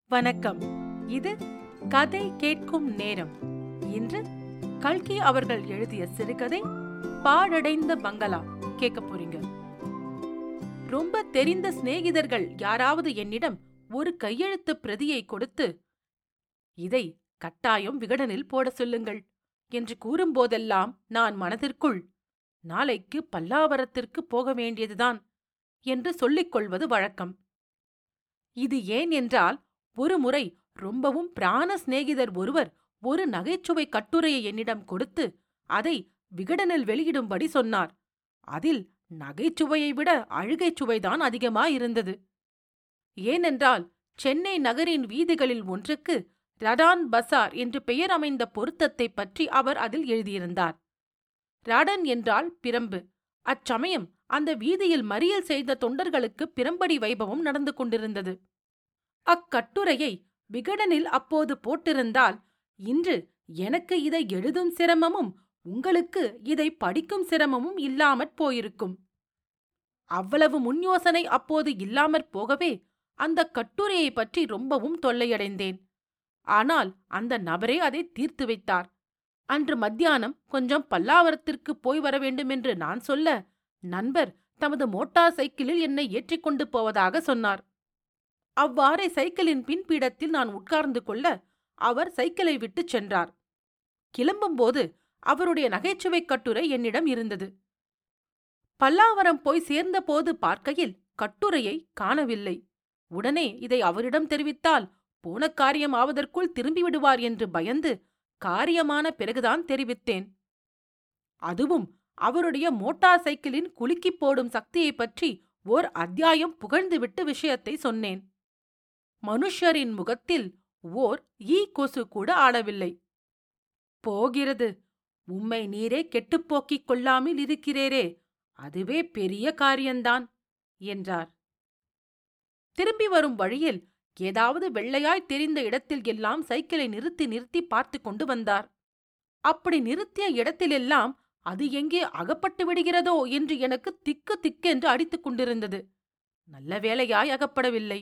வணக்கம் இது கதை கேட்கும் நேரம் இன்று கல்கி அவர்கள் எழுதிய சிறுகதை பாழடைந்த பங்களா கேட்க போறீங்க ரொம்ப தெரிந்த சிநேகிதர்கள் யாராவது என்னிடம் ஒரு கையெழுத்து பிரதியை கொடுத்து இதை கட்டாயம் விகடனில் போட சொல்லுங்கள் என்று கூறும்போதெல்லாம் நான் மனதிற்குள் நாளைக்கு பல்லாவரத்திற்கு போக வேண்டியதுதான் என்று சொல்லிக் கொள்வது வழக்கம் இது ஏன் என்றால் ஒரு முறை ரொம்பவும் பிராண சிநேகிதர் ஒருவர் ஒரு நகைச்சுவை கட்டுரையை என்னிடம் கொடுத்து அதை விகடனில் வெளியிடும்படி சொன்னார் அதில் நகைச்சுவையை விட அழுகைச் சுவைதான் அதிகமாயிருந்தது ஏனென்றால் சென்னை நகரின் வீதிகளில் ஒன்றுக்கு ரடான் பசார் என்று பெயர் அமைந்த பொருத்தத்தைப் பற்றி அவர் அதில் எழுதியிருந்தார் ரடன் என்றால் பிரம்பு அச்சமயம் அந்த வீதியில் மறியல் செய்த தொண்டர்களுக்கு பிரம்படி வைபவம் நடந்து கொண்டிருந்தது அக்கட்டுரையை விகடனில் அப்போது போட்டிருந்தால் இன்று எனக்கு இதை எழுதும் சிரமமும் உங்களுக்கு இதை படிக்கும் சிரமமும் இல்லாமற் போயிருக்கும் அவ்வளவு முன்யோசனை அப்போது இல்லாமற் போகவே அந்த கட்டுரையை பற்றி ரொம்பவும் தொல்லையடைந்தேன் ஆனால் அந்த நபரே அதை தீர்த்து வைத்தார் அன்று மத்தியானம் கொஞ்சம் பல்லாவரத்திற்கு போய் வர வேண்டுமென்று நான் சொல்ல நண்பர் தமது மோட்டார் சைக்கிளில் என்னை ஏற்றிக்கொண்டு போவதாக சொன்னார் அவ்வாறே சைக்கிளின் பின்பீடத்தில் நான் உட்கார்ந்து கொள்ள அவர் சைக்கிளை விட்டுச் சென்றார் கிளம்பும்போது அவருடைய நகைச்சுவை கட்டுரை என்னிடம் இருந்தது பல்லாவரம் போய் சேர்ந்தபோது பார்க்கையில் கட்டுரையை காணவில்லை உடனே இதை அவரிடம் தெரிவித்தால் போன காரியம் ஆவதற்குள் திரும்பி விடுவார் என்று பயந்து காரியமான பிறகுதான் தெரிவித்தேன் அதுவும் அவருடைய மோட்டார் சைக்கிளின் குலுக்கிப் போடும் சக்தியைப் பற்றி ஓர் அத்தியாயம் புகழ்ந்துவிட்டு விஷயத்தை சொன்னேன் மனுஷரின் முகத்தில் ஓர் ஈ கொசு கூட ஆடவில்லை போகிறது உம்மை நீரே கெட்டுப்போக்கிக் கொள்ளாமல் இருக்கிறேரே அதுவே பெரிய காரியந்தான் என்றார் திரும்பி வரும் வழியில் ஏதாவது வெள்ளையாய் தெரிந்த இடத்தில் எல்லாம் சைக்கிளை நிறுத்தி நிறுத்தி பார்த்து கொண்டு வந்தார் அப்படி நிறுத்திய இடத்திலெல்லாம் அது எங்கே அகப்பட்டு விடுகிறதோ என்று எனக்கு திக்கு திக்கென்று அடித்துக் கொண்டிருந்தது நல்ல வேலையாய் அகப்படவில்லை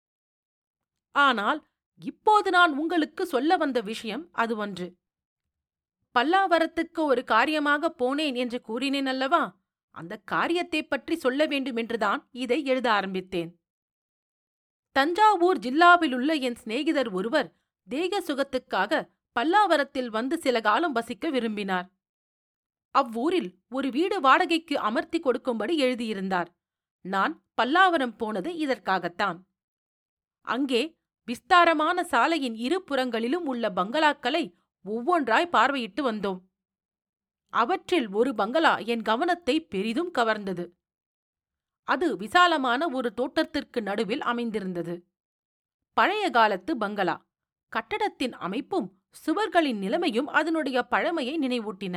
ஆனால் இப்போது நான் உங்களுக்கு சொல்ல வந்த விஷயம் அது ஒன்று பல்லாவரத்துக்கு ஒரு காரியமாக போனேன் என்று கூறினேன் அல்லவா அந்த காரியத்தைப் பற்றி சொல்ல வேண்டுமென்றுதான் இதை எழுத ஆரம்பித்தேன் தஞ்சாவூர் ஜில்லாவிலுள்ள என் சிநேகிதர் ஒருவர் தேக சுகத்துக்காக பல்லாவரத்தில் வந்து சில காலம் வசிக்க விரும்பினார் அவ்வூரில் ஒரு வீடு வாடகைக்கு அமர்த்தி கொடுக்கும்படி எழுதியிருந்தார் நான் பல்லாவரம் போனது இதற்காகத்தான் அங்கே விஸ்தாரமான சாலையின் இரு புறங்களிலும் உள்ள பங்களாக்களை ஒவ்வொன்றாய் பார்வையிட்டு வந்தோம் அவற்றில் ஒரு பங்களா என் கவனத்தை பெரிதும் கவர்ந்தது அது விசாலமான ஒரு தோட்டத்திற்கு நடுவில் அமைந்திருந்தது பழைய காலத்து பங்களா கட்டடத்தின் அமைப்பும் சுவர்களின் நிலைமையும் அதனுடைய பழமையை நினைவூட்டின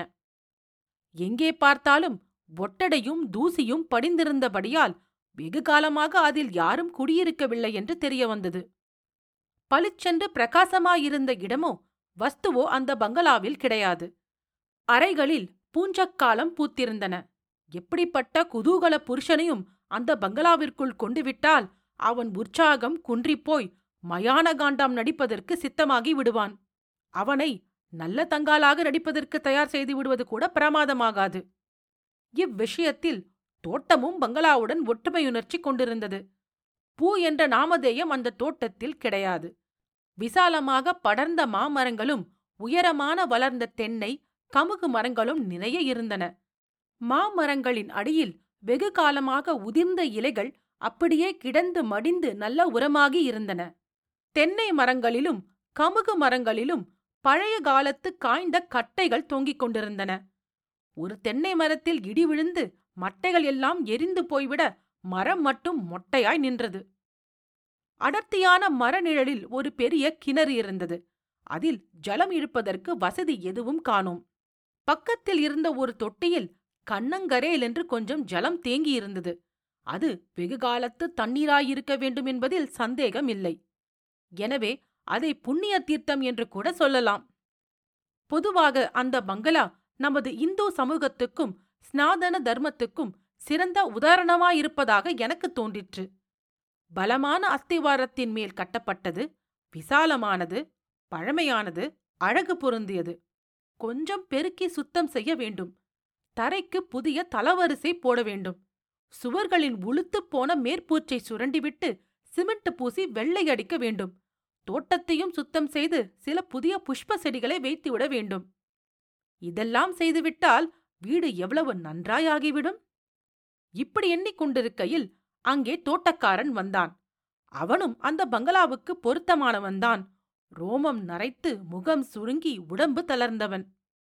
எங்கே பார்த்தாலும் ஒட்டடையும் தூசியும் படிந்திருந்தபடியால் வெகு காலமாக அதில் யாரும் குடியிருக்கவில்லை என்று தெரிய வந்தது பளிச்சென்று பிரகாசமாயிருந்த இடமோ வஸ்துவோ அந்த பங்களாவில் கிடையாது அறைகளில் பூஞ்சக்காலம் பூத்திருந்தன எப்படிப்பட்ட குதூகல புருஷனையும் அந்த பங்களாவிற்குள் கொண்டு விட்டால் அவன் உற்சாகம் குன்றிப்போய் மயான காண்டாம் நடிப்பதற்கு சித்தமாகி விடுவான் அவனை நல்ல தங்காலாக நடிப்பதற்கு தயார் செய்து விடுவது கூட பிரமாதமாகாது இவ்விஷயத்தில் தோட்டமும் பங்களாவுடன் ஒற்றுமையுணர்ச்சி கொண்டிருந்தது பூ என்ற நாமதேயம் அந்த தோட்டத்தில் கிடையாது விசாலமாக படர்ந்த மாமரங்களும் உயரமான வளர்ந்த தென்னை கமுகு மரங்களும் நிறைய இருந்தன மாமரங்களின் அடியில் வெகு காலமாக உதிர்ந்த இலைகள் அப்படியே கிடந்து மடிந்து நல்ல உரமாகி இருந்தன தென்னை மரங்களிலும் கமுகு மரங்களிலும் பழைய காலத்து காய்ந்த கட்டைகள் தொங்கிக் கொண்டிருந்தன ஒரு தென்னை மரத்தில் இடி விழுந்து மட்டைகள் எல்லாம் எரிந்து போய்விட மரம் மட்டும் மொட்டையாய் நின்றது அடர்த்தியான மரநிழலில் ஒரு பெரிய கிணறு இருந்தது அதில் ஜலம் இழுப்பதற்கு வசதி எதுவும் காணோம் பக்கத்தில் இருந்த ஒரு தொட்டியில் கண்ணங்கரேல் என்று கொஞ்சம் ஜலம் தேங்கியிருந்தது அது வெகு காலத்து தண்ணீராயிருக்க வேண்டும் என்பதில் சந்தேகம் இல்லை எனவே அதை புண்ணிய தீர்த்தம் என்று கூட சொல்லலாம் பொதுவாக அந்த பங்களா நமது இந்து சமூகத்துக்கும் ஸ்நாதன தர்மத்துக்கும் சிறந்த உதாரணமாயிருப்பதாக எனக்கு தோன்றிற்று பலமான அஸ்திவாரத்தின் மேல் கட்டப்பட்டது விசாலமானது பழமையானது அழகு பொருந்தியது கொஞ்சம் பெருக்கி சுத்தம் செய்ய வேண்டும் தரைக்கு புதிய தளவரிசை போட வேண்டும் சுவர்களின் உளுத்துப் போன மேற்பூச்சை சுரண்டிவிட்டு சிமெண்ட் பூசி வெள்ளை அடிக்க வேண்டும் தோட்டத்தையும் சுத்தம் செய்து சில புதிய புஷ்ப செடிகளை வைத்துவிட வேண்டும் இதெல்லாம் செய்துவிட்டால் வீடு எவ்வளவு நன்றாயாகிவிடும் இப்படி எண்ணிக்கொண்டிருக்கையில் அங்கே தோட்டக்காரன் வந்தான் அவனும் அந்த பங்களாவுக்கு பொருத்தமானவன்தான் ரோமம் நரைத்து முகம் சுருங்கி உடம்பு தளர்ந்தவன்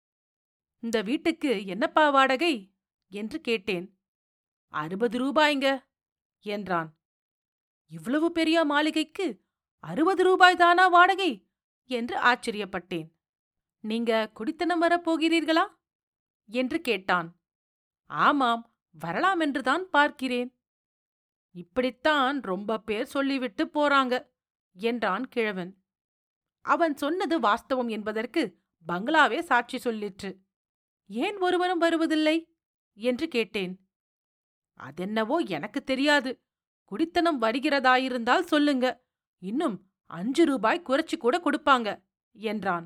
இந்த வீட்டுக்கு என்னப்பா வாடகை என்று கேட்டேன் அறுபது ரூபாய்ங்க என்றான் இவ்வளவு பெரிய மாளிகைக்கு அறுபது ரூபாய் தானா வாடகை என்று ஆச்சரியப்பட்டேன் நீங்க குடித்தனம் வரப் போகிறீர்களா என்று கேட்டான் ஆமாம் வரலாம் என்றுதான் பார்க்கிறேன் இப்படித்தான் ரொம்ப பேர் சொல்லிவிட்டு போறாங்க என்றான் கிழவன் அவன் சொன்னது வாஸ்தவம் என்பதற்கு பங்களாவே சாட்சி சொல்லிற்று ஏன் ஒருவரும் வருவதில்லை என்று கேட்டேன் அதென்னவோ எனக்கு தெரியாது குடித்தனம் வருகிறதாயிருந்தால் சொல்லுங்க இன்னும் அஞ்சு ரூபாய் குறைச்சு கூட கொடுப்பாங்க என்றான்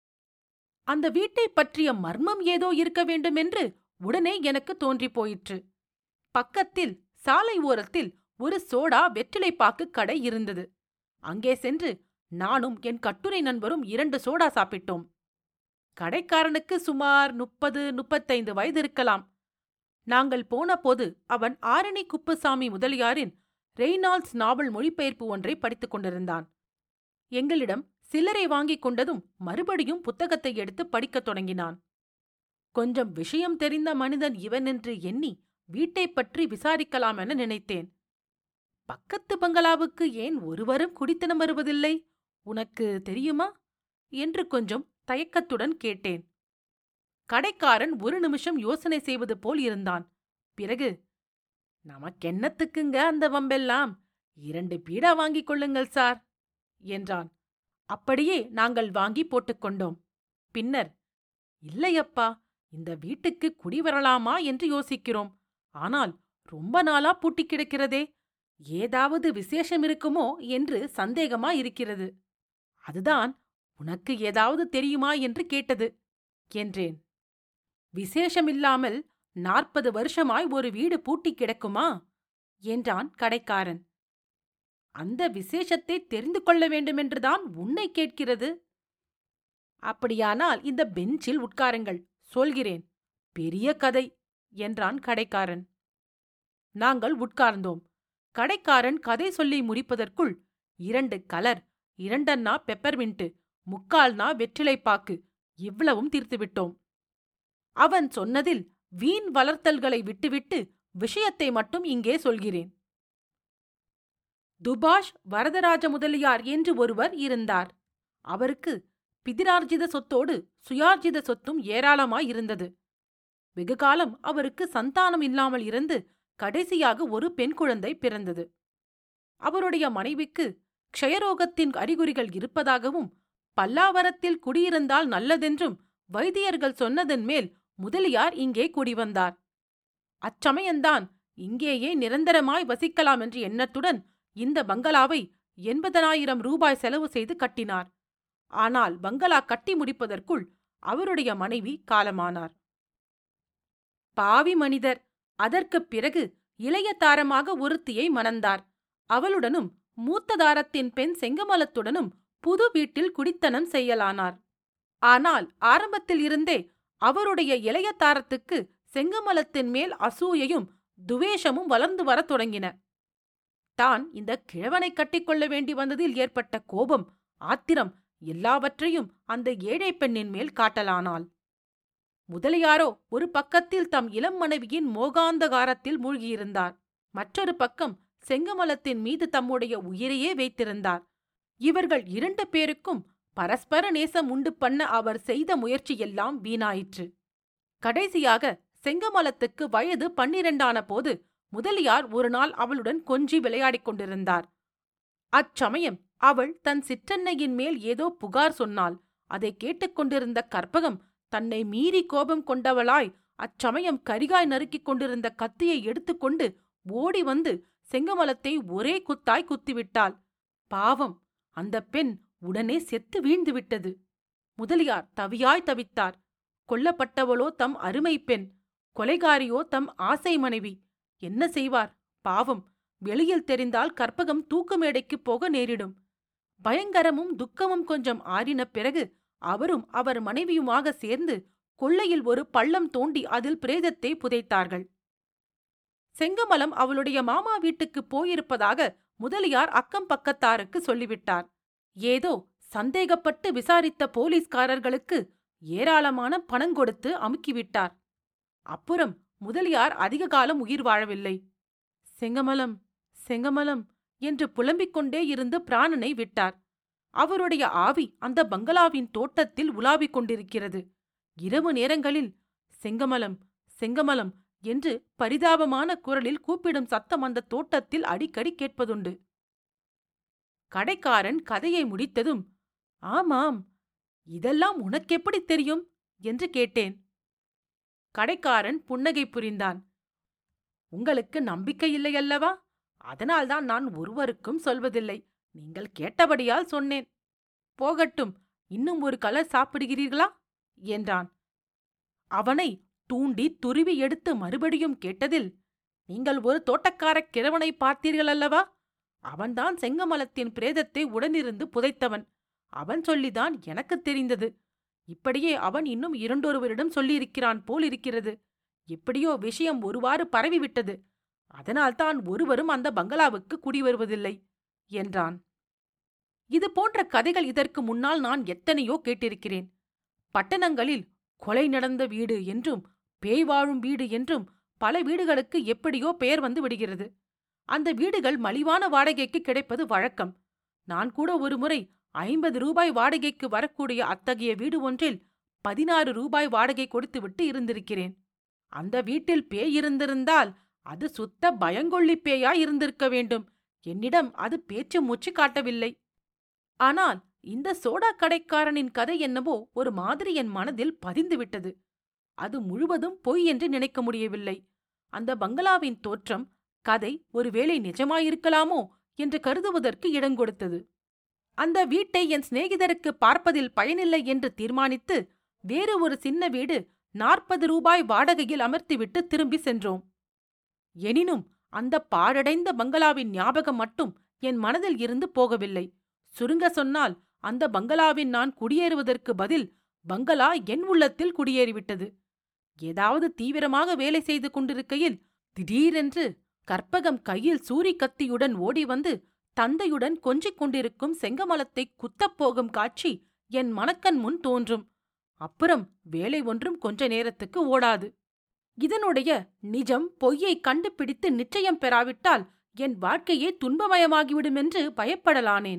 அந்த வீட்டைப் பற்றிய மர்மம் ஏதோ இருக்க வேண்டுமென்று உடனே எனக்கு தோன்றிப் போயிற்று பக்கத்தில் சாலை ஓரத்தில் ஒரு சோடா வெற்றிலைப்பாக்கு கடை இருந்தது அங்கே சென்று நானும் என் கட்டுரை நண்பரும் இரண்டு சோடா சாப்பிட்டோம் கடைக்காரனுக்கு சுமார் முப்பது முப்பத்தைந்து வயது இருக்கலாம் நாங்கள் போனபோது அவன் ஆரணி குப்புசாமி முதலியாரின் ரெய்னால்ட்ஸ் நாவல் மொழிபெயர்ப்பு ஒன்றை படித்துக் கொண்டிருந்தான் எங்களிடம் சில்லறை வாங்கிக் கொண்டதும் மறுபடியும் புத்தகத்தை எடுத்து படிக்கத் தொடங்கினான் கொஞ்சம் விஷயம் தெரிந்த மனிதன் இவன் என்று எண்ணி வீட்டைப் பற்றி விசாரிக்கலாம் என நினைத்தேன் பக்கத்து பங்களாவுக்கு ஏன் ஒருவரும் குடித்தனம் வருவதில்லை உனக்கு தெரியுமா என்று கொஞ்சம் தயக்கத்துடன் கேட்டேன் கடைக்காரன் ஒரு நிமிஷம் யோசனை செய்வது போல் இருந்தான் பிறகு நமக்கென்னத்துக்குங்க அந்த வம்பெல்லாம் இரண்டு பீடா வாங்கிக் கொள்ளுங்கள் சார் என்றான் அப்படியே நாங்கள் வாங்கி போட்டுக்கொண்டோம் பின்னர் இல்லையப்பா இந்த வீட்டுக்கு குடி வரலாமா என்று யோசிக்கிறோம் ஆனால் ரொம்ப நாளா பூட்டி கிடக்கிறதே ஏதாவது விசேஷம் இருக்குமோ என்று சந்தேகமா இருக்கிறது அதுதான் உனக்கு ஏதாவது தெரியுமா என்று கேட்டது என்றேன் விசேஷமில்லாமல் நாற்பது வருஷமாய் ஒரு வீடு பூட்டி கிடக்குமா என்றான் கடைக்காரன் அந்த விசேஷத்தை தெரிந்து கொள்ள வேண்டுமென்றுதான் உன்னை கேட்கிறது அப்படியானால் இந்த பெஞ்சில் உட்காருங்கள் சொல்கிறேன் பெரிய கதை என்றான் கடைக்காரன் நாங்கள் உட்கார்ந்தோம் கடைக்காரன் கதை சொல்லி முடிப்பதற்குள் இரண்டு கலர் இரண்டன்னா பெப்பர்மின்ட்டு முக்கால்னா வெற்றிலைப்பாக்கு இவ்வளவும் தீர்த்துவிட்டோம் அவன் சொன்னதில் வீண் வளர்த்தல்களை விட்டுவிட்டு விஷயத்தை மட்டும் இங்கே சொல்கிறேன் துபாஷ் வரதராஜ முதலியார் என்று ஒருவர் இருந்தார் அவருக்கு பிதிரார்ஜித சொத்தோடு சுயார்ஜித சொத்தும் ஏராளமாயிருந்தது வெகுகாலம் அவருக்கு சந்தானம் இல்லாமல் இருந்து கடைசியாக ஒரு பெண் குழந்தை பிறந்தது அவருடைய மனைவிக்கு க்ஷயரோகத்தின் அறிகுறிகள் இருப்பதாகவும் பல்லாவரத்தில் குடியிருந்தால் நல்லதென்றும் வைத்தியர்கள் சொன்னதன் மேல் முதலியார் இங்கே குடிவந்தார் அச்சமயந்தான் இங்கேயே நிரந்தரமாய் வசிக்கலாம் என்ற எண்ணத்துடன் இந்த பங்களாவை எண்பதனாயிரம் ரூபாய் செலவு செய்து கட்டினார் ஆனால் பங்களா கட்டி முடிப்பதற்குள் அவருடைய மனைவி காலமானார் பாவி மனிதர் அதற்குப் பிறகு இளைய தாரமாக ஒருத்தியை மணந்தார் அவளுடனும் மூத்த தாரத்தின் பெண் செங்கமலத்துடனும் புது வீட்டில் குடித்தனம் செய்யலானார் ஆனால் ஆரம்பத்தில் இருந்தே அவருடைய இளைய தாரத்துக்கு செங்கமலத்தின் மேல் அசூயையும் துவேஷமும் வளர்ந்து வரத் தொடங்கின தான் இந்த கிழவனை கட்டிக்கொள்ள வேண்டி வந்ததில் ஏற்பட்ட கோபம் ஆத்திரம் எல்லாவற்றையும் அந்த ஏழை பெண்ணின் மேல் காட்டலானாள் முதலியாரோ ஒரு பக்கத்தில் தம் இளம் மனைவியின் மோகாந்தகாரத்தில் மூழ்கியிருந்தார் மற்றொரு பக்கம் செங்கமலத்தின் மீது தம்முடைய உயிரையே வைத்திருந்தார் இவர்கள் இரண்டு பேருக்கும் பரஸ்பர நேசம் உண்டு பண்ண அவர் செய்த முயற்சியெல்லாம் வீணாயிற்று கடைசியாக செங்கமலத்துக்கு வயது பன்னிரண்டான போது முதலியார் ஒரு நாள் அவளுடன் கொஞ்சி விளையாடிக் கொண்டிருந்தார் அச்சமயம் அவள் தன் சிற்றன்னையின் மேல் ஏதோ புகார் சொன்னாள் அதை கேட்டுக்கொண்டிருந்த கற்பகம் தன்னை மீறி கோபம் கொண்டவளாய் அச்சமயம் கரிகாய் நறுக்கிக் கொண்டிருந்த கத்தியை எடுத்துக்கொண்டு ஓடி வந்து செங்கமலத்தை ஒரே குத்தாய் குத்திவிட்டாள் பாவம் அந்த பெண் உடனே செத்து வீழ்ந்து விட்டது முதலியார் தவியாய் தவித்தார் கொல்லப்பட்டவளோ தம் அருமை பெண் கொலைகாரியோ தம் ஆசை மனைவி என்ன செய்வார் பாவம் வெளியில் தெரிந்தால் கற்பகம் தூக்கு மேடைக்குப் போக நேரிடும் பயங்கரமும் துக்கமும் கொஞ்சம் ஆறின பிறகு அவரும் அவர் மனைவியுமாக சேர்ந்து கொள்ளையில் ஒரு பள்ளம் தோண்டி அதில் பிரேதத்தை புதைத்தார்கள் செங்கமலம் அவளுடைய மாமா வீட்டுக்கு போயிருப்பதாக முதலியார் அக்கம் பக்கத்தாருக்கு சொல்லிவிட்டார் ஏதோ சந்தேகப்பட்டு விசாரித்த போலீஸ்காரர்களுக்கு ஏராளமான பணம் கொடுத்து அமுக்கிவிட்டார் அப்புறம் முதலியார் அதிக காலம் உயிர் வாழவில்லை செங்கமலம் செங்கமலம் என்று புலம்பிக் கொண்டே இருந்து பிராணனை விட்டார் அவருடைய ஆவி அந்த பங்களாவின் தோட்டத்தில் உலாவிக் கொண்டிருக்கிறது இரவு நேரங்களில் செங்கமலம் செங்கமலம் என்று பரிதாபமான குரலில் கூப்பிடும் சத்தம் அந்த தோட்டத்தில் அடிக்கடி கேட்பதுண்டு கடைக்காரன் கதையை முடித்ததும் ஆமாம் இதெல்லாம் உனக்கெப்படி தெரியும் என்று கேட்டேன் கடைக்காரன் புன்னகை புரிந்தான் உங்களுக்கு நம்பிக்கை இல்லையல்லவா அதனால்தான் நான் ஒருவருக்கும் சொல்வதில்லை நீங்கள் கேட்டபடியால் சொன்னேன் போகட்டும் இன்னும் ஒரு கலர் சாப்பிடுகிறீர்களா என்றான் அவனை தூண்டி துருவி எடுத்து மறுபடியும் கேட்டதில் நீங்கள் ஒரு தோட்டக்காரக் கிழவனை பார்த்தீர்கள் அல்லவா அவன்தான் செங்கமலத்தின் பிரேதத்தை உடனிருந்து புதைத்தவன் அவன் சொல்லிதான் எனக்குத் தெரிந்தது இப்படியே அவன் இன்னும் இரண்டொருவரிடம் சொல்லியிருக்கிறான் போல் இருக்கிறது எப்படியோ விஷயம் ஒருவாறு பரவிவிட்டது அதனால்தான் ஒருவரும் அந்த பங்களாவுக்கு குடிவருவதில்லை என்றான் இது போன்ற கதைகள் இதற்கு முன்னால் நான் எத்தனையோ கேட்டிருக்கிறேன் பட்டணங்களில் கொலை நடந்த வீடு என்றும் பேய் வாழும் வீடு என்றும் பல வீடுகளுக்கு எப்படியோ பெயர் வந்து விடுகிறது அந்த வீடுகள் மலிவான வாடகைக்கு கிடைப்பது வழக்கம் நான் கூட ஒருமுறை ஐம்பது ரூபாய் வாடகைக்கு வரக்கூடிய அத்தகைய வீடு ஒன்றில் பதினாறு ரூபாய் வாடகை கொடுத்துவிட்டு இருந்திருக்கிறேன் அந்த வீட்டில் பேய் இருந்திருந்தால் அது சுத்த பயங்கொள்ளி பேயாய் இருந்திருக்க வேண்டும் என்னிடம் அது பேச்சு மூச்சு காட்டவில்லை ஆனால் இந்த சோடா கடைக்காரனின் கதை என்னவோ ஒரு மாதிரி என் மனதில் பதிந்துவிட்டது அது முழுவதும் பொய் என்று நினைக்க முடியவில்லை அந்த பங்களாவின் தோற்றம் கதை ஒருவேளை நிஜமாயிருக்கலாமோ என்று கருதுவதற்கு இடங்கொடுத்தது அந்த வீட்டை என் சிநேகிதருக்கு பார்ப்பதில் பயனில்லை என்று தீர்மானித்து வேறு ஒரு சின்ன வீடு நாற்பது ரூபாய் வாடகையில் அமர்த்திவிட்டு திரும்பி சென்றோம் எனினும் அந்த பாழடைந்த பங்களாவின் ஞாபகம் மட்டும் என் மனதில் இருந்து போகவில்லை சுருங்க சொன்னால் அந்த பங்களாவின் நான் குடியேறுவதற்கு பதில் பங்களா என் உள்ளத்தில் குடியேறிவிட்டது ஏதாவது தீவிரமாக வேலை செய்து கொண்டிருக்கையில் திடீரென்று கற்பகம் கையில் சூரி கத்தியுடன் ஓடி வந்து தந்தையுடன் கொஞ்சிக் கொண்டிருக்கும் செங்கமலத்தை குத்தப் போகும் காட்சி என் மனக்கண் முன் தோன்றும் அப்புறம் வேலை ஒன்றும் கொஞ்ச நேரத்துக்கு ஓடாது இதனுடைய நிஜம் பொய்யை கண்டுபிடித்து நிச்சயம் பெறாவிட்டால் என் வாழ்க்கையே துன்பமயமாகிவிடுமென்று பயப்படலானேன்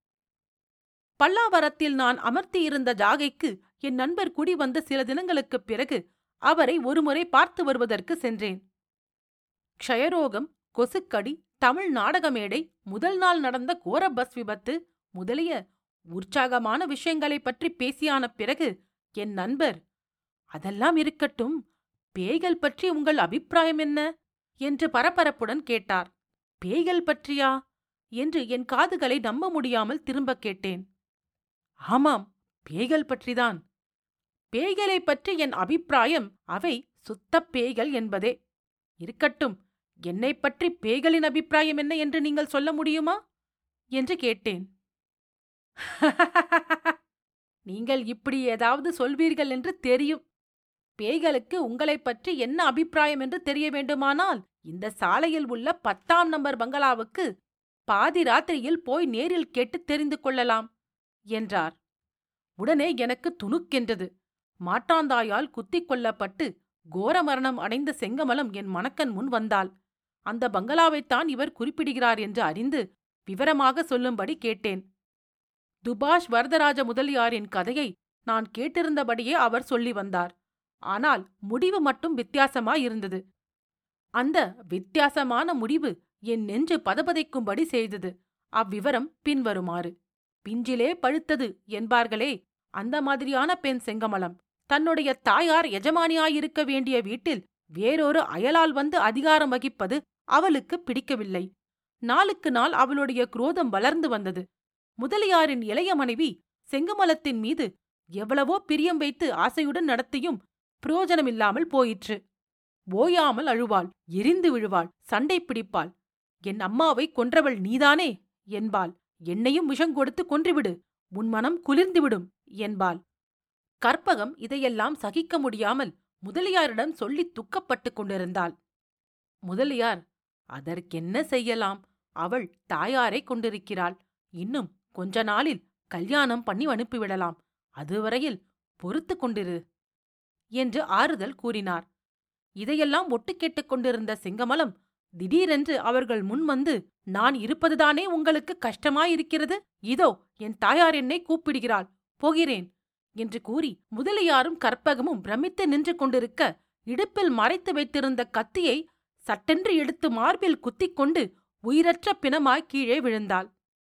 பல்லாவரத்தில் நான் அமர்த்தியிருந்த ஜாகைக்கு என் நண்பர் குடி வந்த சில தினங்களுக்குப் பிறகு அவரை ஒருமுறை பார்த்து வருவதற்கு சென்றேன் க்ஷயரோகம் கொசுக்கடி தமிழ் நாடக மேடை முதல் நாள் நடந்த கோர பஸ் விபத்து முதலிய உற்சாகமான விஷயங்களைப் பற்றி பேசியான பிறகு என் நண்பர் அதெல்லாம் இருக்கட்டும் பேய்கள் பற்றி உங்கள் அபிப்பிராயம் என்ன என்று பரபரப்புடன் கேட்டார் பேய்கள் பற்றியா என்று என் காதுகளை நம்ப முடியாமல் திரும்பக் கேட்டேன் ஆமாம் பேய்கள் பற்றிதான் பேய்களைப் பற்றி என் அபிப்பிராயம் அவை சுத்தப் பேய்கள் என்பதே இருக்கட்டும் என்னைப் பற்றி பேய்களின் அபிப்பிராயம் என்ன என்று நீங்கள் சொல்ல முடியுமா என்று கேட்டேன் நீங்கள் இப்படி ஏதாவது சொல்வீர்கள் என்று தெரியும் பேய்களுக்கு உங்களைப் பற்றி என்ன அபிப்பிராயம் என்று தெரிய வேண்டுமானால் இந்த சாலையில் உள்ள பத்தாம் நம்பர் பங்களாவுக்கு பாதி ராத்திரியில் போய் நேரில் கேட்டு தெரிந்து கொள்ளலாம் என்றார் உடனே எனக்கு துணுக்கென்றது மாட்டாந்தாயால் குத்திக் கொல்லப்பட்டு கோர மரணம் அடைந்த செங்கமலம் என் மணக்கன் முன் வந்தாள் அந்த பங்களாவைத்தான் இவர் குறிப்பிடுகிறார் என்று அறிந்து விவரமாக சொல்லும்படி கேட்டேன் துபாஷ் வரதராஜ முதலியாரின் கதையை நான் கேட்டிருந்தபடியே அவர் சொல்லி வந்தார் ஆனால் முடிவு மட்டும் வித்தியாசமாயிருந்தது அந்த வித்தியாசமான முடிவு என் நெஞ்சு பதபதைக்கும்படி செய்தது அவ்விவரம் பின்வருமாறு பிஞ்சிலே பழுத்தது என்பார்களே அந்த மாதிரியான பெண் செங்கமலம் தன்னுடைய தாயார் எஜமானியாயிருக்க வேண்டிய வீட்டில் வேறொரு அயலால் வந்து அதிகாரம் வகிப்பது அவளுக்கு பிடிக்கவில்லை நாளுக்கு நாள் அவளுடைய குரோதம் வளர்ந்து வந்தது முதலியாரின் இளைய மனைவி செங்கமலத்தின் மீது எவ்வளவோ பிரியம் வைத்து ஆசையுடன் நடத்தியும் பிரயோஜனமில்லாமல் போயிற்று ஓயாமல் அழுவாள் எரிந்து விழுவாள் சண்டை பிடிப்பாள் என் அம்மாவை கொன்றவள் நீதானே என்பாள் என்னையும் விஷம் கொடுத்து கொன்றுவிடு உன் மனம் குளிர்ந்துவிடும் என்பாள் கற்பகம் இதையெல்லாம் சகிக்க முடியாமல் முதலியாரிடம் சொல்லி துக்கப்பட்டுக் கொண்டிருந்தாள் முதலியார் அதற்கென்ன செய்யலாம் அவள் தாயாரை கொண்டிருக்கிறாள் இன்னும் கொஞ்ச நாளில் கல்யாணம் பண்ணி அனுப்பிவிடலாம் அதுவரையில் பொறுத்து கொண்டிரு என்று ஆறுதல் கூறினார் இதையெல்லாம் ஒட்டு கேட்டுக் கொண்டிருந்த செங்கமலம் திடீரென்று அவர்கள் முன் வந்து நான் இருப்பதுதானே உங்களுக்கு கஷ்டமாயிருக்கிறது இதோ என் தாயார் என்னை கூப்பிடுகிறாள் போகிறேன் என்று கூறி முதலியாரும் கற்பகமும் பிரமித்து நின்று கொண்டிருக்க இடுப்பில் மறைத்து வைத்திருந்த கத்தியை சட்டென்று எடுத்து மார்பில் குத்திக் கொண்டு உயிரற்ற பிணமாய் கீழே விழுந்தாள்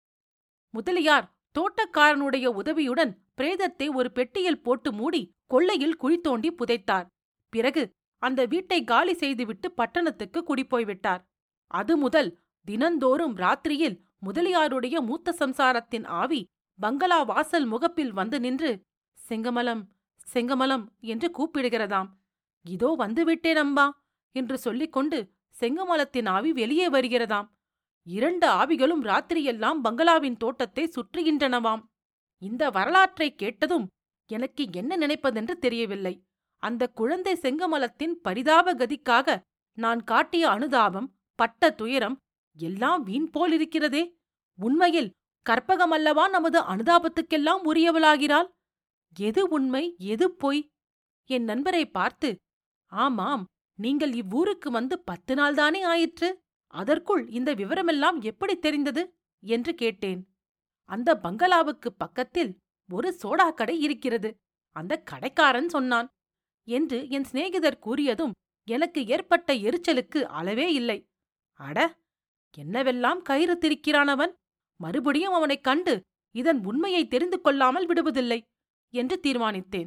முதலியார் தோட்டக்காரனுடைய உதவியுடன் பிரேதத்தை ஒரு பெட்டியில் போட்டு மூடி கொள்ளையில் குழி தோண்டி புதைத்தார் பிறகு அந்த வீட்டை காலி செய்துவிட்டு பட்டணத்துக்கு குடிப்போய்விட்டார் அது முதல் தினந்தோறும் ராத்திரியில் முதலியாருடைய மூத்த சம்சாரத்தின் ஆவி பங்களா வாசல் முகப்பில் வந்து நின்று செங்கமலம் செங்கமலம் என்று கூப்பிடுகிறதாம் இதோ வந்துவிட்டேன் அம்பா என்று சொல்லிக்கொண்டு செங்கமலத்தின் ஆவி வெளியே வருகிறதாம் இரண்டு ஆவிகளும் ராத்திரியெல்லாம் பங்களாவின் தோட்டத்தை சுற்றுகின்றனவாம் இந்த வரலாற்றை கேட்டதும் எனக்கு என்ன நினைப்பதென்று தெரியவில்லை அந்த குழந்தை செங்கமலத்தின் பரிதாப கதிக்காக நான் காட்டிய அனுதாபம் பட்ட துயரம் எல்லாம் வீண் போலிருக்கிறதே உண்மையில் கற்பகமல்லவா நமது அனுதாபத்துக்கெல்லாம் உரியவளாகிறாள் எது உண்மை எது பொய் என் நண்பரை பார்த்து ஆமாம் நீங்கள் இவ்வூருக்கு வந்து பத்து நாள்தானே ஆயிற்று அதற்குள் இந்த விவரமெல்லாம் எப்படி தெரிந்தது என்று கேட்டேன் அந்த பங்களாவுக்கு பக்கத்தில் ஒரு சோடா கடை இருக்கிறது அந்த கடைக்காரன் சொன்னான் என்று என் சிநேகிதர் கூறியதும் எனக்கு ஏற்பட்ட எரிச்சலுக்கு அளவே இல்லை அட என்னவெல்லாம் கயிறு திரிக்கிறானவன் மறுபடியும் அவனைக் கண்டு இதன் உண்மையை தெரிந்து கொள்ளாமல் விடுவதில்லை என்று தீர்மானித்தேன்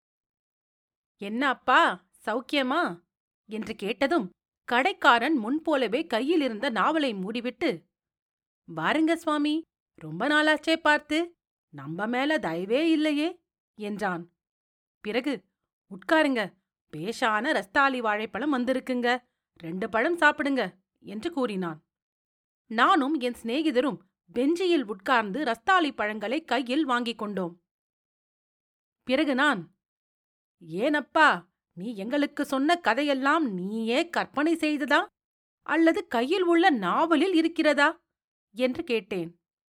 என்ன அப்பா சௌக்கியமா என்று கேட்டதும் கடைக்காரன் முன்போலவே கையில் இருந்த நாவலை மூடிவிட்டு பாருங்க சுவாமி ரொம்ப நாளாச்சே பார்த்து நம்ம மேல தயவே இல்லையே என்றான் பிறகு உட்காருங்க பேஷான ரஸ்தாலி வாழைப்பழம் வந்திருக்குங்க ரெண்டு பழம் சாப்பிடுங்க என்று கூறினான் நானும் என் சிநேகிதரும் பெஞ்சியில் உட்கார்ந்து ரஸ்தாலி பழங்களை கையில் வாங்கிக் கொண்டோம் பிறகு நான் ஏனப்பா நீ எங்களுக்கு சொன்ன கதையெல்லாம் நீயே கற்பனை செய்ததா அல்லது கையில் உள்ள நாவலில் இருக்கிறதா என்று கேட்டேன்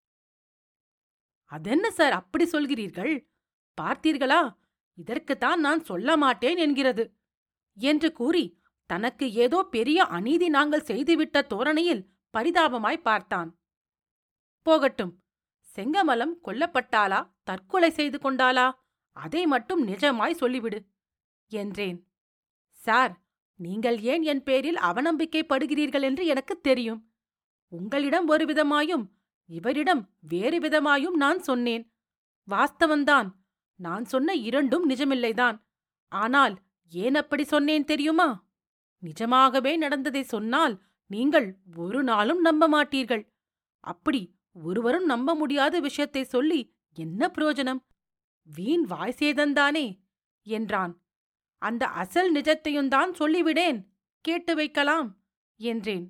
அதென்ன சார் அப்படி சொல்கிறீர்கள் பார்த்தீர்களா இதற்குத்தான் நான் சொல்ல மாட்டேன் என்கிறது என்று கூறி தனக்கு ஏதோ பெரிய அநீதி நாங்கள் செய்துவிட்ட தோரணையில் பரிதாபமாய் பார்த்தான் போகட்டும் செங்கமலம் கொல்லப்பட்டாளா தற்கொலை செய்து கொண்டாளா அதை மட்டும் நிஜமாய் சொல்லிவிடு என்றேன் சார் நீங்கள் ஏன் என் பேரில் அவநம்பிக்கைப்படுகிறீர்கள் என்று எனக்குத் தெரியும் உங்களிடம் ஒரு விதமாயும் இவரிடம் வேறு விதமாயும் நான் சொன்னேன் வாஸ்தவந்தான் நான் சொன்ன இரண்டும் நிஜமில்லைதான் ஆனால் ஏன் அப்படி சொன்னேன் தெரியுமா நிஜமாகவே நடந்ததை சொன்னால் நீங்கள் ஒரு நாளும் நம்ப மாட்டீர்கள் அப்படி ஒருவரும் நம்ப முடியாத விஷயத்தை சொல்லி என்ன பிரயோஜனம் வீண் வாய்சேதந்தானே என்றான் அந்த அசல் நிஜத்தையும்தான் சொல்லிவிடேன் கேட்டு வைக்கலாம் என்றேன்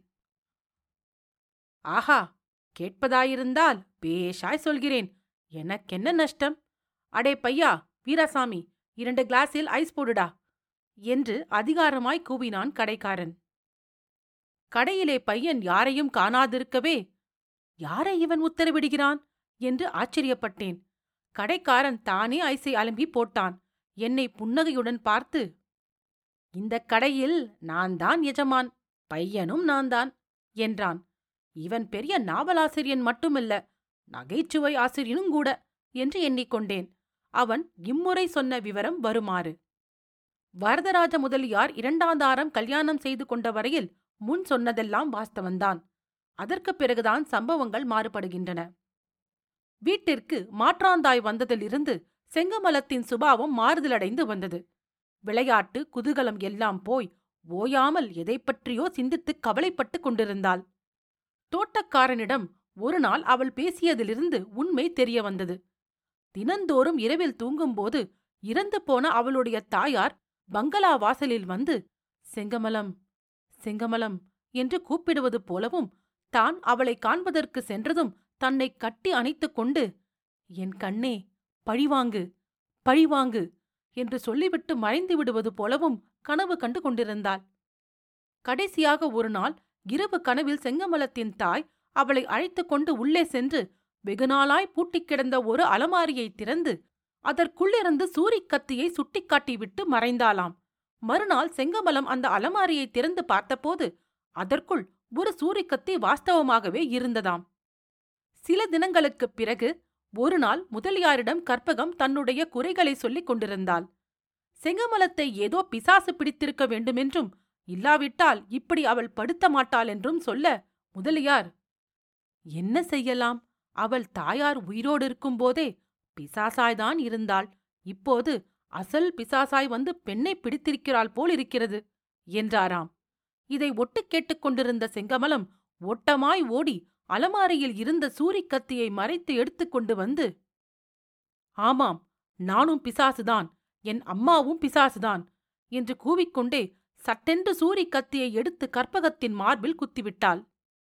ஆஹா கேட்பதாயிருந்தால் பேஷாய் சொல்கிறேன் எனக்கென்ன நஷ்டம் அடே பையா வீராசாமி இரண்டு கிளாஸில் ஐஸ் போடுடா என்று அதிகாரமாய் கூவினான் கடைக்காரன் கடையிலே பையன் யாரையும் காணாதிருக்கவே யாரை இவன் உத்தரவிடுகிறான் என்று ஆச்சரியப்பட்டேன் கடைக்காரன் தானே ஐசை அலம்பி போட்டான் என்னை புன்னகையுடன் பார்த்து இந்த கடையில் நான் தான் எஜமான் பையனும் நான் தான் என்றான் இவன் பெரிய நாவலாசிரியன் மட்டுமில்ல நகைச்சுவை ஆசிரியனும் கூட என்று எண்ணிக்கொண்டேன் அவன் இம்முறை சொன்ன விவரம் வருமாறு வரதராஜ முதலியார் இரண்டாந்தாரம் கல்யாணம் செய்து கொண்ட வரையில் முன் சொன்னதெல்லாம் வாஸ்தவன்தான் அதற்குப் பிறகுதான் சம்பவங்கள் மாறுபடுகின்றன வீட்டிற்கு மாற்றாந்தாய் வந்ததிலிருந்து செங்கமலத்தின் சுபாவம் மாறுதலடைந்து வந்தது விளையாட்டு குதூகலம் எல்லாம் போய் ஓயாமல் எதை பற்றியோ சிந்தித்துக் கவலைப்பட்டுக் கொண்டிருந்தாள் தோட்டக்காரனிடம் ஒரு நாள் அவள் பேசியதிலிருந்து உண்மை தெரிய வந்தது தினந்தோறும் இரவில் தூங்கும்போது இறந்து போன அவளுடைய தாயார் பங்களா வாசலில் வந்து செங்கமலம் செங்கமலம் என்று கூப்பிடுவது போலவும் தான் அவளை காண்பதற்கு சென்றதும் தன்னை கட்டி அணைத்துக் கொண்டு என் கண்ணே பழிவாங்கு பழிவாங்கு என்று சொல்லிவிட்டு மறைந்து விடுவது போலவும் கனவு கண்டு கொண்டிருந்தாள் கடைசியாக ஒரு நாள் இரவு கனவில் செங்கமலத்தின் தாய் அவளை அழைத்துக் கொண்டு உள்ளே சென்று வெகுநாளாய் பூட்டிக் கிடந்த ஒரு அலமாரியை திறந்து அதற்குள்ளிருந்து சூரிக் கத்தியை சுட்டிக்காட்டிவிட்டு மறைந்தாளாம் மறுநாள் செங்கமலம் அந்த அலமாரியை திறந்து பார்த்தபோது அதற்குள் ஒரு சூரிக்கத்தி வாஸ்தவமாகவே இருந்ததாம் சில தினங்களுக்குப் பிறகு ஒரு நாள் முதலியாரிடம் கற்பகம் தன்னுடைய குறைகளை சொல்லிக் கொண்டிருந்தாள் செங்கமலத்தை ஏதோ பிசாசு பிடித்திருக்க வேண்டுமென்றும் இல்லாவிட்டால் இப்படி அவள் படுத்த மாட்டாள் என்றும் சொல்ல முதலியார் என்ன செய்யலாம் அவள் தாயார் உயிரோடு இருக்கும்போதே பிசாசாய்தான் இருந்தாள் இப்போது அசல் பிசாசாய் வந்து பெண்ணை பிடித்திருக்கிறாள் போல் இருக்கிறது என்றாராம் இதை ஒட்டு கேட்டுக்கொண்டிருந்த செங்கமலம் ஓட்டமாய் ஓடி அலமாரியில் இருந்த சூரிக்கத்தியை மறைத்து எடுத்துக்கொண்டு வந்து ஆமாம் நானும் பிசாசுதான் என் அம்மாவும் பிசாசுதான் என்று கூவிக்கொண்டே சட்டென்று சூரிக்கத்தியை எடுத்து கற்பகத்தின் மார்பில் குத்திவிட்டாள்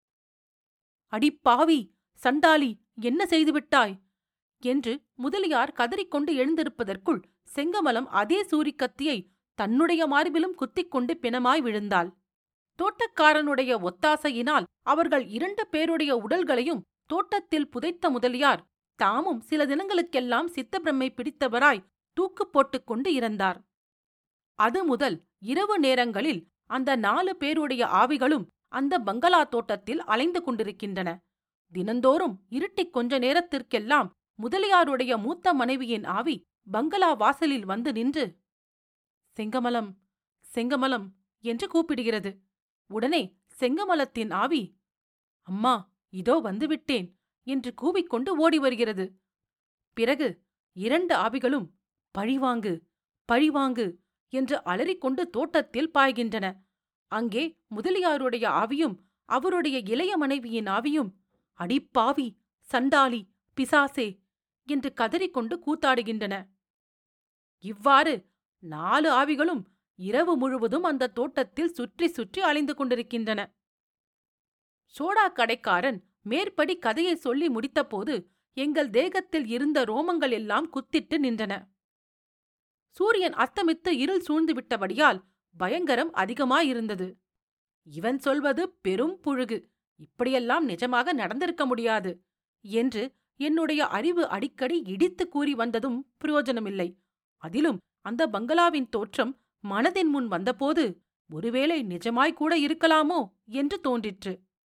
அடிப்பாவி சண்டாளி என்ன செய்துவிட்டாய் என்று முதலியார் கதறிக்கொண்டு எழுந்திருப்பதற்குள் செங்கமலம் அதே சூரிக்கத்தியை தன்னுடைய மார்பிலும் குத்திக்கொண்டு பிணமாய் விழுந்தாள் தோட்டக்காரனுடைய ஒத்தாசையினால் அவர்கள் இரண்டு பேருடைய உடல்களையும் தோட்டத்தில் புதைத்த முதலியார் தாமும் சில தினங்களுக்கெல்லாம் சித்தப்பிரமை பிடித்தவராய் தூக்கு போட்டுக் கொண்டு இறந்தார் அது முதல் இரவு நேரங்களில் அந்த நாலு பேருடைய ஆவிகளும் அந்த பங்களா தோட்டத்தில் அலைந்து கொண்டிருக்கின்றன தினந்தோறும் இருட்டிக் கொஞ்ச நேரத்திற்கெல்லாம் முதலியாருடைய மூத்த மனைவியின் ஆவி பங்களா வாசலில் வந்து நின்று செங்கமலம் செங்கமலம் என்று கூப்பிடுகிறது உடனே செங்கமலத்தின் ஆவி அம்மா இதோ வந்துவிட்டேன் என்று கூவிக்கொண்டு ஓடி வருகிறது பிறகு இரண்டு ஆவிகளும் பழிவாங்கு பழிவாங்கு என்று அலறிக்கொண்டு தோட்டத்தில் பாய்கின்றன அங்கே முதலியாருடைய ஆவியும் அவருடைய இளைய மனைவியின் ஆவியும் அடிப்பாவி சண்டாளி பிசாசே என்று கதறிக்கொண்டு கூத்தாடுகின்றன இவ்வாறு நாலு ஆவிகளும் இரவு முழுவதும் அந்த தோட்டத்தில் சுற்றி சுற்றி அலைந்து கொண்டிருக்கின்றன சோடா கடைக்காரன் மேற்படி கதையை சொல்லி முடித்தபோது எங்கள் தேகத்தில் இருந்த ரோமங்கள் எல்லாம் குத்திட்டு நின்றன சூரியன் அஸ்தமித்து இருள் சூழ்ந்து விட்டபடியால் பயங்கரம் அதிகமாயிருந்தது இவன் சொல்வது பெரும் புழுகு இப்படியெல்லாம் நிஜமாக நடந்திருக்க முடியாது என்று என்னுடைய அறிவு அடிக்கடி இடித்து கூறி வந்ததும் பிரயோஜனமில்லை அதிலும் அந்த பங்களாவின் தோற்றம் மனதின் முன் வந்தபோது ஒருவேளை நிஜமாய் கூட இருக்கலாமோ என்று தோன்றிற்று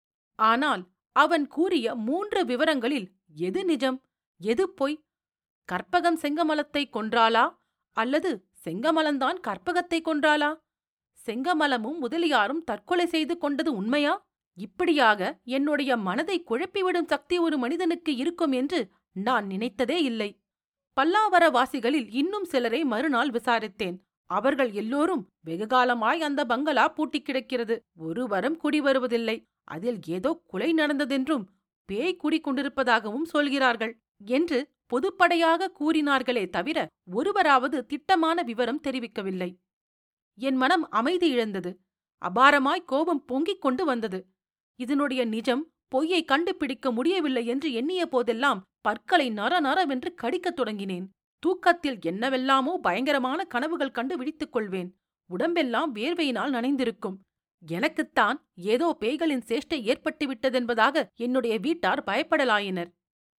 ஆனால் அவன் கூறிய மூன்று விவரங்களில் எது நிஜம் எது பொய் கற்பகம் செங்கமலத்தை கொன்றாளா அல்லது செங்கமலந்தான் கற்பகத்தை கொன்றாளா செங்கமலமும் முதலியாரும் தற்கொலை செய்து கொண்டது உண்மையா இப்படியாக என்னுடைய மனதை குழப்பிவிடும் சக்தி ஒரு மனிதனுக்கு இருக்கும் என்று நான் நினைத்ததே இல்லை பல்லாவரவாசிகளில் இன்னும் சிலரை மறுநாள் விசாரித்தேன் அவர்கள் எல்லோரும் வெகுகாலமாய் அந்த பங்களா பூட்டிக் கிடக்கிறது ஒருவரும் குடி வருவதில்லை அதில் ஏதோ கொலை நடந்ததென்றும் பேய் குடிக்கொண்டிருப்பதாகவும் சொல்கிறார்கள் என்று பொதுப்படையாக கூறினார்களே தவிர ஒருவராவது திட்டமான விவரம் தெரிவிக்கவில்லை என் மனம் அமைதி இழந்தது அபாரமாய் கோபம் பொங்கிக் கொண்டு வந்தது இதனுடைய நிஜம் பொய்யை கண்டுபிடிக்க முடியவில்லை என்று எண்ணிய போதெல்லாம் பற்களை நர நரவென்று கடிக்கத் தொடங்கினேன் தூக்கத்தில் என்னவெல்லாமோ பயங்கரமான கனவுகள் கண்டு விழித்துக் கொள்வேன் உடம்பெல்லாம் வேர்வையினால் நனைந்திருக்கும் எனக்குத்தான் ஏதோ பேய்களின் சேஷ்டை ஏற்பட்டு விட்டதென்பதாக என்னுடைய வீட்டார் பயப்படலாயினர்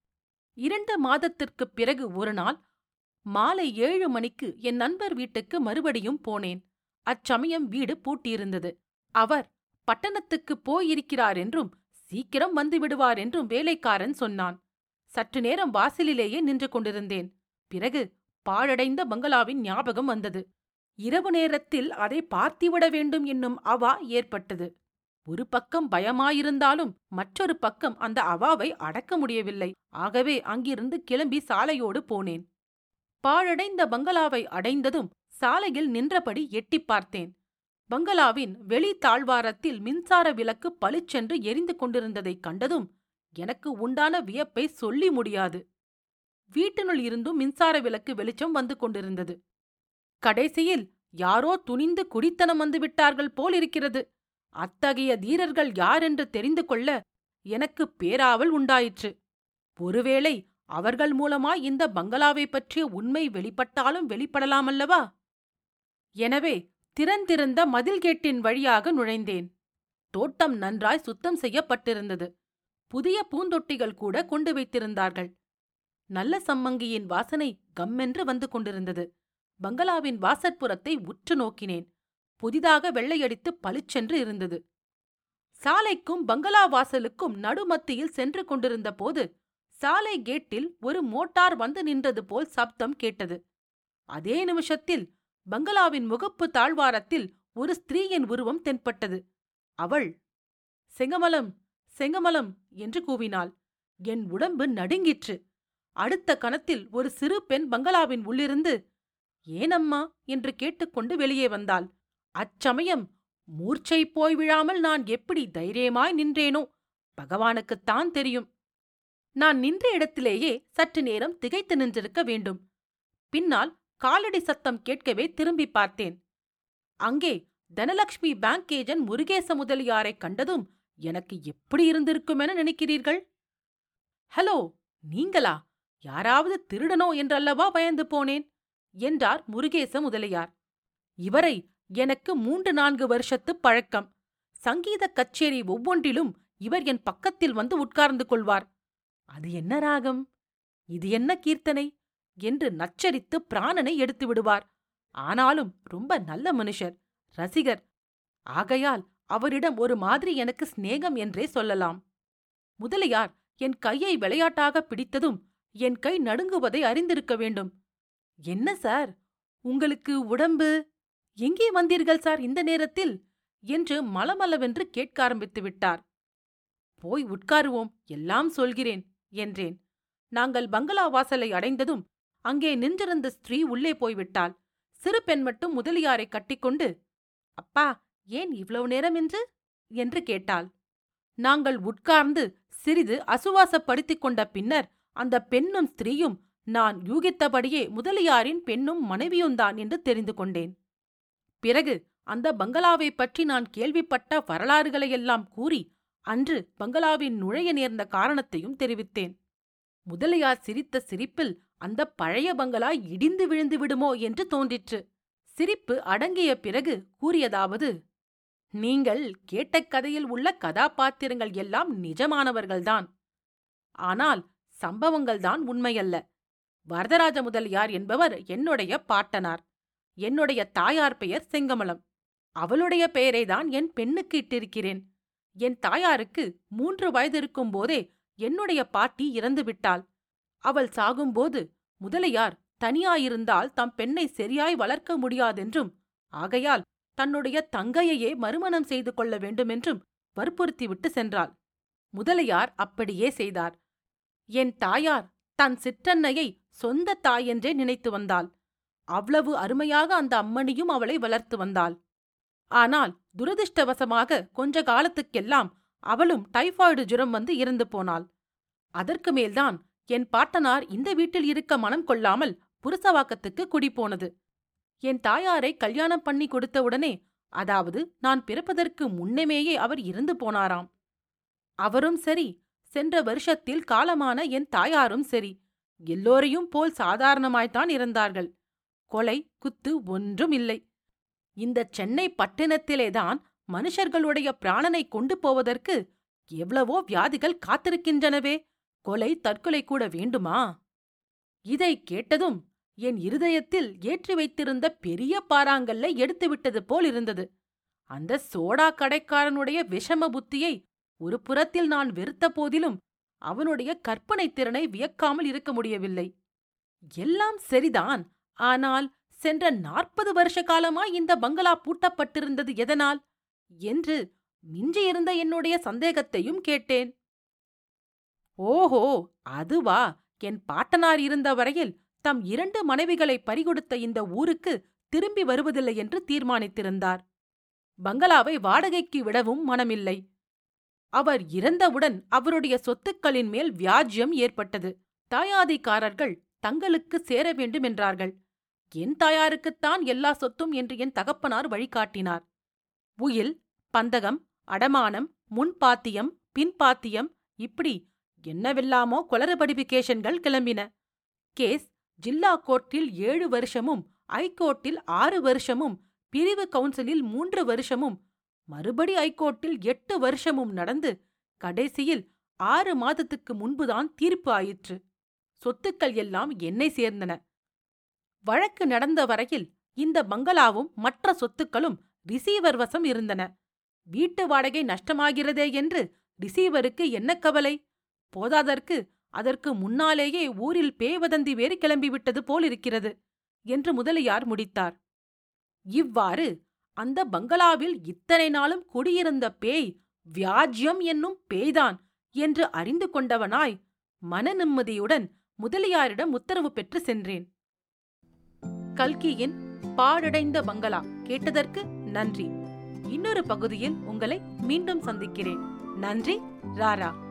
இரண்டு மாதத்திற்குப் பிறகு ஒரு நாள் மாலை ஏழு மணிக்கு என் நண்பர் வீட்டுக்கு மறுபடியும் போனேன் அச்சமயம் வீடு பூட்டியிருந்தது அவர் பட்டணத்துக்குப் போயிருக்கிறார் என்றும் சீக்கிரம் வந்து விடுவார் என்றும் வேலைக்காரன் சொன்னான் சற்று நேரம் வாசலிலேயே நின்று கொண்டிருந்தேன் பிறகு பாழடைந்த பங்களாவின் ஞாபகம் வந்தது இரவு நேரத்தில் அதை பார்த்திவிட வேண்டும் என்னும் அவா ஏற்பட்டது ஒரு பக்கம் பயமாயிருந்தாலும் மற்றொரு பக்கம் அந்த அவாவை அடக்க முடியவில்லை ஆகவே அங்கிருந்து கிளம்பி சாலையோடு போனேன் பாழடைந்த பங்களாவை அடைந்ததும் சாலையில் நின்றபடி எட்டிப் பார்த்தேன் பங்களாவின் வெளி தாழ்வாரத்தில் மின்சார விளக்கு பளிச்சென்று எரிந்து கொண்டிருந்ததைக் கண்டதும் எனக்கு உண்டான வியப்பை சொல்லி முடியாது வீட்டினுள் இருந்தும் மின்சார விளக்கு வெளிச்சம் வந்து கொண்டிருந்தது கடைசியில் யாரோ துணிந்து குடித்தனம் வந்து விட்டார்கள் போல் இருக்கிறது அத்தகைய தீரர்கள் யாரென்று தெரிந்து கொள்ள எனக்கு பேராவல் உண்டாயிற்று ஒருவேளை அவர்கள் மூலமாய் இந்த பங்களாவை பற்றிய உண்மை வெளிப்பட்டாலும் வெளிப்படலாமல்லவா எனவே திறந்திருந்த மதில் கேட்டின் வழியாக நுழைந்தேன் தோட்டம் நன்றாய் சுத்தம் செய்யப்பட்டிருந்தது புதிய பூந்தொட்டிகள் கூட கொண்டு வைத்திருந்தார்கள் நல்ல சம்மங்கியின் வாசனை கம்மென்று வந்து கொண்டிருந்தது பங்களாவின் வாசற்புறத்தை உற்று நோக்கினேன் புதிதாக வெள்ளையடித்து பளிச்சென்று இருந்தது சாலைக்கும் பங்களா வாசலுக்கும் நடுமத்தியில் சென்று கொண்டிருந்த போது சாலை கேட்டில் ஒரு மோட்டார் வந்து நின்றது போல் சப்தம் கேட்டது அதே நிமிஷத்தில் பங்களாவின் முகப்பு தாழ்வாரத்தில் ஒரு ஸ்திரீயின் உருவம் தென்பட்டது அவள் செங்கமலம் செங்கமலம் என்று கூவினாள் என் உடம்பு நடுங்கிற்று அடுத்த கணத்தில் ஒரு சிறு பெண் பங்களாவின் உள்ளிருந்து ஏனம்மா என்று கேட்டுக்கொண்டு வெளியே வந்தாள் அச்சமயம் மூர்ச்சை போய் விழாமல் நான் எப்படி தைரியமாய் நின்றேனோ பகவானுக்குத்தான் தெரியும் நான் நின்ற இடத்திலேயே சற்று நேரம் திகைத்து நின்றிருக்க வேண்டும் பின்னால் காலடி சத்தம் கேட்கவே திரும்பி பார்த்தேன் அங்கே தனலட்சுமி பேங்க் ஏஜென்ட் முருகேச முதலியாரைக் கண்டதும் எனக்கு எப்படி இருந்திருக்குமென நினைக்கிறீர்கள் ஹலோ நீங்களா யாராவது திருடனோ என்றல்லவா பயந்து போனேன் என்றார் முருகேச முதலியார் இவரை எனக்கு மூன்று நான்கு வருஷத்து பழக்கம் சங்கீத கச்சேரி ஒவ்வொன்றிலும் இவர் என் பக்கத்தில் வந்து உட்கார்ந்து கொள்வார் அது என்ன ராகம் இது என்ன கீர்த்தனை என்று நச்சரித்து பிராணனை எடுத்து விடுவார் ஆனாலும் ரொம்ப நல்ல மனுஷர் ரசிகர் ஆகையால் அவரிடம் ஒரு மாதிரி எனக்கு சிநேகம் என்றே சொல்லலாம் முதலியார் என் கையை விளையாட்டாக பிடித்ததும் என் கை நடுங்குவதை அறிந்திருக்க வேண்டும் என்ன சார் உங்களுக்கு உடம்பு எங்கே வந்தீர்கள் சார் இந்த நேரத்தில் என்று மலமளவென்று கேட்க ஆரம்பித்து விட்டார் போய் உட்காருவோம் எல்லாம் சொல்கிறேன் என்றேன் நாங்கள் பங்களா வாசலை அடைந்ததும் அங்கே நின்றிருந்த ஸ்திரீ உள்ளே போய்விட்டாள் சிறு பெண் மட்டும் முதலியாரை கட்டிக்கொண்டு அப்பா ஏன் இவ்வளவு நேரம் என்று என்று கேட்டாள் நாங்கள் உட்கார்ந்து சிறிது அசுவாசப்படுத்திக் கொண்ட பின்னர் அந்த பெண்ணும் ஸ்திரீயும் நான் யூகித்தபடியே முதலியாரின் பெண்ணும் மனைவியும்தான் என்று தெரிந்து கொண்டேன் பிறகு அந்த பங்களாவை பற்றி நான் கேள்விப்பட்ட வரலாறுகளையெல்லாம் கூறி அன்று பங்களாவின் நுழைய நேர்ந்த காரணத்தையும் தெரிவித்தேன் முதலியார் சிரித்த சிரிப்பில் அந்த பழைய பங்களா இடிந்து விழுந்து விடுமோ என்று தோன்றிற்று சிரிப்பு அடங்கிய பிறகு கூறியதாவது நீங்கள் கேட்ட கதையில் உள்ள கதாபாத்திரங்கள் எல்லாம் நிஜமானவர்கள்தான் ஆனால் சம்பவங்கள்தான் உண்மையல்ல வரதராஜ முதலியார் என்பவர் என்னுடைய பாட்டனார் என்னுடைய தாயார் பெயர் செங்கமலம் அவளுடைய பெயரை தான் என் பெண்ணுக்கு இட்டிருக்கிறேன் என் தாயாருக்கு மூன்று வயதிருக்கும் போதே என்னுடைய பாட்டி இறந்து விட்டாள் அவள் சாகும்போது முதலியார் தனியாயிருந்தால் தம் பெண்ணை சரியாய் வளர்க்க முடியாதென்றும் ஆகையால் தன்னுடைய தங்கையையே மறுமணம் செய்து கொள்ள வேண்டுமென்றும் வற்புறுத்திவிட்டு சென்றாள் முதலியார் அப்படியே செய்தார் என் தாயார் தன் சிற்றன்னையை சொந்த தாயென்றே நினைத்து வந்தாள் அவ்வளவு அருமையாக அந்த அம்மணியும் அவளை வளர்த்து வந்தாள் ஆனால் துரதிர்ஷ்டவசமாக கொஞ்ச காலத்துக்கெல்லாம் அவளும் டைபாய்டு ஜுரம் வந்து இறந்து போனாள் அதற்கு மேல்தான் என் பாட்டனார் இந்த வீட்டில் இருக்க மனம் கொள்ளாமல் புருசவாக்கத்துக்கு குடிபோனது என் தாயாரை கல்யாணம் பண்ணி கொடுத்தவுடனே அதாவது நான் பிறப்பதற்கு முன்னமேயே அவர் இறந்து போனாராம் அவரும் சரி சென்ற வருஷத்தில் காலமான என் தாயாரும் சரி எல்லோரையும் போல் சாதாரணமாய்த்தான் இருந்தார்கள் கொலை குத்து ஒன்றும் இல்லை இந்த சென்னை பட்டினத்திலேதான் மனுஷர்களுடைய பிராணனை கொண்டு போவதற்கு எவ்வளவோ வியாதிகள் காத்திருக்கின்றனவே கொலை தற்கொலை கூட வேண்டுமா இதை கேட்டதும் என் இருதயத்தில் ஏற்றி வைத்திருந்த பெரிய பாறாங்கல்ல எடுத்துவிட்டது போல் இருந்தது அந்த சோடா கடைக்காரனுடைய விஷம புத்தியை ஒரு புறத்தில் நான் வெறுத்த போதிலும் அவனுடைய கற்பனை திறனை வியக்காமல் இருக்க முடியவில்லை எல்லாம் சரிதான் ஆனால் சென்ற நாற்பது வருஷ காலமாய் இந்த பங்களா பூட்டப்பட்டிருந்தது எதனால் என்று மிஞ்சியிருந்த என்னுடைய சந்தேகத்தையும் கேட்டேன் ஓஹோ அதுவா என் பாட்டனார் இருந்த வரையில் தம் இரண்டு மனைவிகளை பறிகொடுத்த இந்த ஊருக்கு திரும்பி வருவதில்லை என்று தீர்மானித்திருந்தார் பங்களாவை வாடகைக்கு விடவும் மனமில்லை அவர் இறந்தவுடன் அவருடைய சொத்துக்களின் மேல் வியாஜ்யம் ஏற்பட்டது தாயாதிக்காரர்கள் தங்களுக்கு சேர வேண்டும் என்றார்கள் என் தாயாருக்குத்தான் எல்லா சொத்தும் என்று என் தகப்பனார் வழிகாட்டினார் உயில் பந்தகம் அடமானம் முன்பாத்தியம் பின்பாத்தியம் இப்படி என்னவெல்லாமோ கொலரபடிபிகேஷன்கள் கிளம்பின கேஸ் ஜில்லா கோர்ட்டில் ஏழு வருஷமும் ஐகோர்ட்டில் ஆறு வருஷமும் பிரிவு கவுன்சிலில் மூன்று வருஷமும் மறுபடி ஐகோர்ட்டில் எட்டு வருஷமும் நடந்து கடைசியில் ஆறு மாதத்துக்கு முன்புதான் தீர்ப்பு ஆயிற்று சொத்துக்கள் எல்லாம் என்னை சேர்ந்தன வழக்கு நடந்த வரையில் இந்த பங்களாவும் மற்ற சொத்துக்களும் ரிசீவர் வசம் இருந்தன வீட்டு வாடகை நஷ்டமாகிறதே என்று ரிசீவருக்கு என்ன கவலை போதாதற்கு அதற்கு முன்னாலேயே ஊரில் பேவதந்தி வேறு கிளம்பிவிட்டது போலிருக்கிறது என்று முதலியார் முடித்தார் இவ்வாறு அந்த பங்களாவில் இத்தனை நாளும் குடியிருந்த பேய் வியாஜ்யம் என்னும் பேய்தான் என்று அறிந்து கொண்டவனாய் மன நிம்மதியுடன் முதலியாரிடம் உத்தரவு பெற்று சென்றேன் கல்கியின் பாழடைந்த பங்களா கேட்டதற்கு நன்றி இன்னொரு பகுதியில் உங்களை மீண்டும் சந்திக்கிறேன் நன்றி ராரா